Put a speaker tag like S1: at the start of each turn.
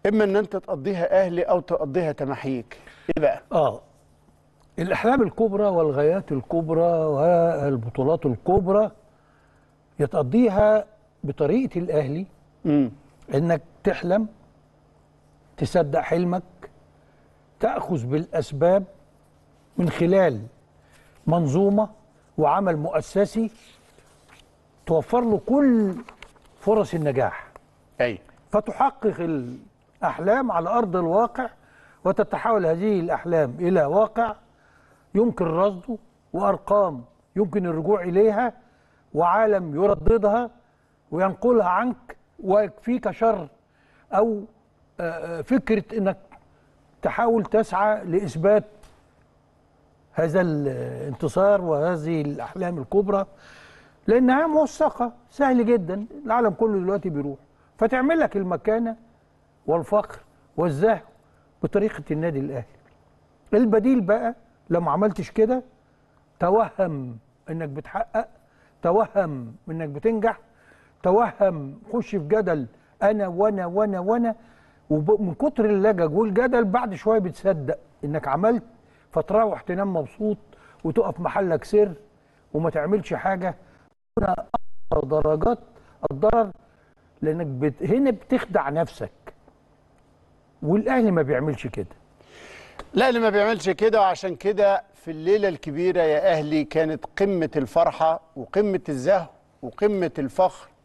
S1: اما ان انت تقضيها اهلي او تقضيها تمحيك ايه بقى
S2: اه الاحلام الكبرى والغايات الكبرى والبطولات الكبرى يتقضيها بطريقه الاهلي
S1: امم
S2: انك تحلم تصدق حلمك تاخذ بالاسباب من خلال منظومه وعمل مؤسسي توفر له كل فرص النجاح
S1: ايوه
S2: فتحقق الأحلام على أرض الواقع وتتحول هذه الأحلام إلى واقع يمكن رصده وأرقام يمكن الرجوع إليها وعالم يرددها وينقلها عنك ويكفيك شر أو آه، آه، فكرة أنك تحاول تسعى لإثبات هذا الانتصار وهذه الأحلام الكبرى لأنها موثقة سهل جدا العالم كله دلوقتي بيروح فتعمل لك المكانة والفخر والزهو بطريقة النادي الأهلي البديل بقى لو ما عملتش كده توهم انك بتحقق توهم انك بتنجح توهم خش في جدل انا وانا وانا وانا ومن كتر اللجج والجدل بعد شويه بتصدق انك عملت فتروح تنام مبسوط وتقف محلك سر وما تعملش حاجه هنا أكثر درجات الضرر لانك بت... هنا بتخدع نفسك والاهلي ما بيعملش كده
S1: لا اللي ما بيعملش كده وعشان كده في الليله الكبيره يا اهلي كانت قمه الفرحه وقمه الزهو وقمه الفخر